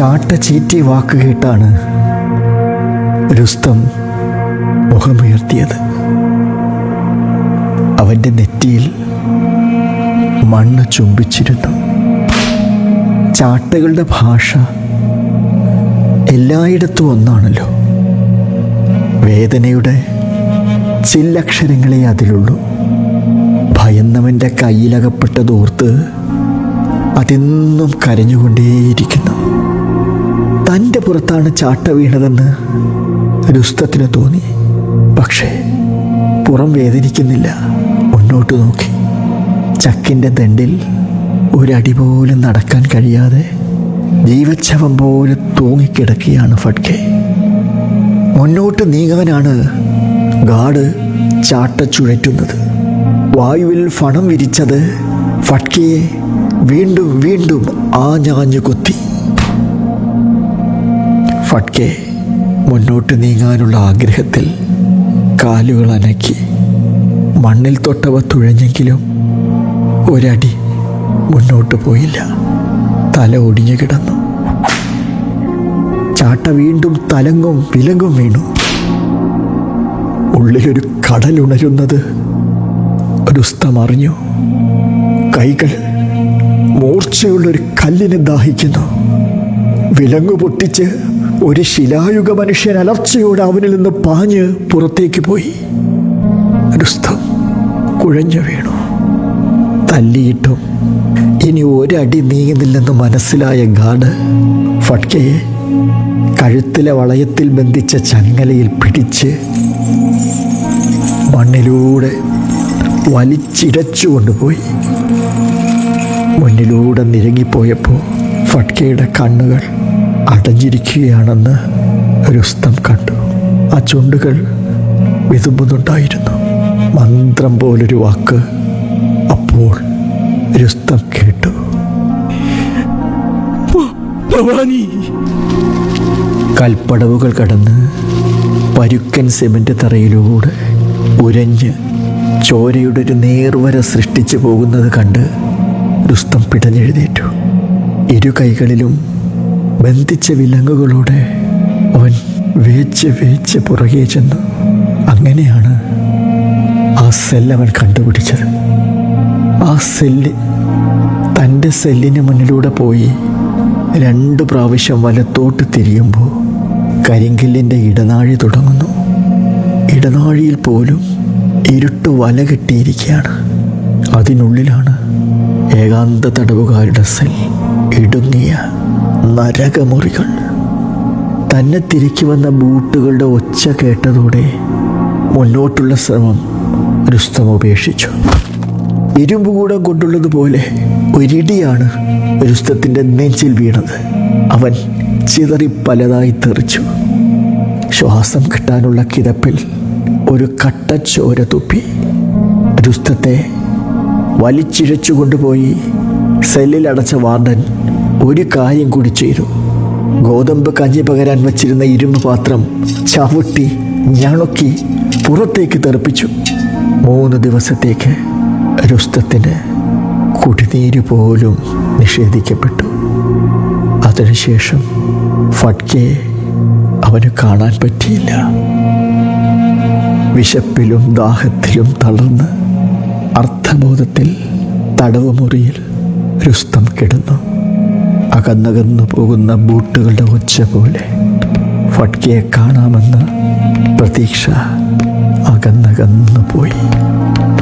ചാട്ട ചീറ്റി വാക്ക് കേട്ടാണ് രുസ്തം മുഖമുയർത്തിയത് അവൻ്റെ നെറ്റിയിൽ മണ്ണ് ചുംബിച്ചിരുന്നു ചാട്ടകളുടെ ഭാഷ എല്ലായിടത്തും ഒന്നാണല്ലോ വേദനയുടെ ചില്ലക്ഷരങ്ങളെ അതിലുള്ളൂ ഭയന്നവൻ്റെ കയ്യിലകപ്പെട്ടതോർത്ത് അതെന്നും കരഞ്ഞുകൊണ്ടേയിരിക്കുന്നു തൻ്റെ പുറത്താണ് ചാട്ട വീണതെന്ന് രുസ്തത്തിന് തോന്നി പക്ഷേ പുറം വേദനിക്കുന്നില്ല മുന്നോട്ട് നോക്കി ചക്കിൻ്റെ ദണ്ടിൽ ഒരടി പോലും നടക്കാൻ കഴിയാതെ ജീവച്ഛവം പോലെ തൂങ്ങിക്കിടക്കുകയാണ് ഫഡ്കെ മുന്നോട്ട് നീങ്ങാനാണ് ഗാർഡ് ചാട്ട ചുഴറ്റുന്നത് വായുവിൽ ഫണം വിരിച്ചത് ഫട്കയെ വീണ്ടും വീണ്ടും ആഞ്ഞാഞ്ഞു കൊത്തി ഫട്കെ മുന്നോട്ട് നീങ്ങാനുള്ള ആഗ്രഹത്തിൽ കാലുകൾ അനക്കി മണ്ണിൽ തൊട്ടവ തുഴഞ്ഞെങ്കിലും ഒരടി മുന്നോട്ട് പോയില്ല തല ഒടിഞ്ഞു കിടന്നു ചാട്ട വീണ്ടും തലങ്ങും വിലങ്ങും വീണു ഉള്ളിലൊരു കടലുണരുന്നത് രുസ്തം അറിഞ്ഞു കൈകൾ മൂർച്ചയുള്ളൊരു കല്ലിനെ ദാഹിക്കുന്നു വിലങ്ങു പൊട്ടിച്ച് ഒരു ശിലായുഗ മനുഷ്യൻ അലർച്ചയോടെ അവനിൽ നിന്ന് പാഞ്ഞ് പുറത്തേക്ക് പോയി രുസ്തം കുഴഞ്ഞു വീണു തല്ലിയിട്ടും ഇനി ഒരടി നീങ്ങുന്നില്ലെന്ന് മനസ്സിലായ ഗാർഡ് ഫട്കയെ കഴുത്തിലെ വളയത്തിൽ ബന്ധിച്ച ചങ്ങലയിൽ പിടിച്ച് മണ്ണിലൂടെ വലിച്ചിഴച്ചു കൊണ്ടുപോയി മുന്നിലൂടെ നിരങ്ങിപ്പോയപ്പോൾ ഫട്കയുടെ കണ്ണുകൾ അടഞ്ഞിരിക്കുകയാണെന്ന് രുസ്തം കണ്ടു ആ ചുണ്ടുകൾ വിതുമ്പുന്നുണ്ടായിരുന്നു മന്ത്രം പോലൊരു വാക്ക് അപ്പോൾ രുസ്തം കേട്ടു ഭവാനി കൽപ്പടവുകൾ കടന്ന് പരുക്കൻ സിമന്റ് തറയിലൂടെ ഉരഞ്ഞ് ചോരയുടെ ഒരു നേർവര സൃഷ്ടിച്ചു പോകുന്നത് കണ്ട് രുസ്തം പിടഞ്ഞെഴുന്നേറ്റു ഇരു കൈകളിലും ബന്ധിച്ച വിലങ്ങുകളോടെ അവൻ വേച്ച് വേച്ച് പുറകെ ചെന്നു അങ്ങനെയാണ് ആ സെല്ല് അവൻ കണ്ടുപിടിച്ചത് ആ സെല്ല് തൻ്റെ സെല്ലിന് മുന്നിലൂടെ പോയി രണ്ട് പ്രാവശ്യം വലത്തോട്ട് തിരിയുമ്പോൾ കരിങ്കല്ലിൻ്റെ ഇടനാഴി തുടങ്ങുന്നു ഇടനാഴിയിൽ പോലും ഇരുട്ട് വല കെട്ടിയിരിക്കുകയാണ് അതിനുള്ളിലാണ് ഏകാന്ത തടവുകാരുടെ സെൽ ഇടുങ്ങിയ നരകമുറികൾ തന്നെ തിരക്കി വന്ന ബൂട്ടുകളുടെ ഒച്ച കേട്ടതോടെ മുന്നോട്ടുള്ള ശ്രമം രുസ്തം ഉപേക്ഷിച്ചു ഇരുമ്പുകൂടം കൊണ്ടുള്ളതുപോലെ ഒരിടിയാണ് രുസ്തത്തിൻ്റെ നെഞ്ചിൽ വീണത് അവൻ ചിതറി പലതായി തെറിച്ചു ശ്വാസം കിട്ടാനുള്ള കിതപ്പിൽ ഒരു കട്ടച്ചോര തുപ്പി രുസ്തത്തെ വലിച്ചിഴച്ചു കൊണ്ടുപോയി സെല്ലിൽ അടച്ച വാർഡൻ ഒരു കാര്യം കൂടി ചെയ്തു ഗോതമ്പ് കഞ്ഞി പകരാൻ വച്ചിരുന്ന ഇരുമ്പ് പാത്രം ചവിട്ടി ഞണുക്കി പുറത്തേക്ക് തെറിപ്പിച്ചു മൂന്ന് ദിവസത്തേക്ക് രുസ്തത്തിന് കുടിനീര് പോലും നിഷേധിക്കപ്പെട്ടു അതിനുശേഷം ഫട്കെ അവന് കാണാൻ പറ്റിയില്ല വിശപ്പിലും ദാഹത്തിലും തളർന്ന് അർത്ഥബോധത്തിൽ തടവ് മുറിയിൽ രുസ്തം കിടന്നു അകന്നകന്നു പോകുന്ന ബൂട്ടുകളുടെ ഒച്ച പോലെ ഫട്കയെ കാണാമെന്ന പ്രതീക്ഷ അകന്നകന്നു പോയി